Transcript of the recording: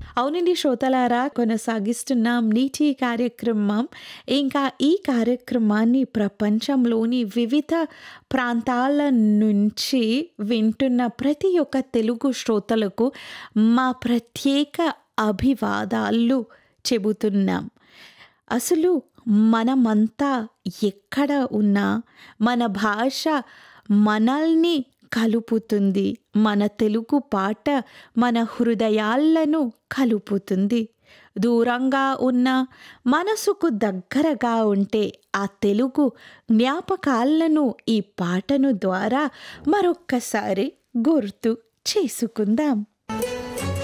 అవునండి శ్రోతలారా కొనసాగిస్తున్నాం నీటి కార్యక్రమం ఇంకా ఈ కార్యక్రమాన్ని ప్రపంచంలోని వివిధ ప్రాంతాల నుంచి వింటున్న ప్రతి ఒక్క తెలుగు శ్రోతలకు మా ప్రత్యేక అభివాదాలు చెబుతున్నాం అసలు మనమంతా ఎక్కడ ఉన్నా మన భాష మనల్ని కలుపుతుంది మన తెలుగు పాట మన హృదయాలను కలుపుతుంది దూరంగా ఉన్న మనసుకు దగ్గరగా ఉంటే ఆ తెలుగు జ్ఞాపకాలను ఈ పాటను ద్వారా మరొక్కసారి గుర్తు చేసుకుందాం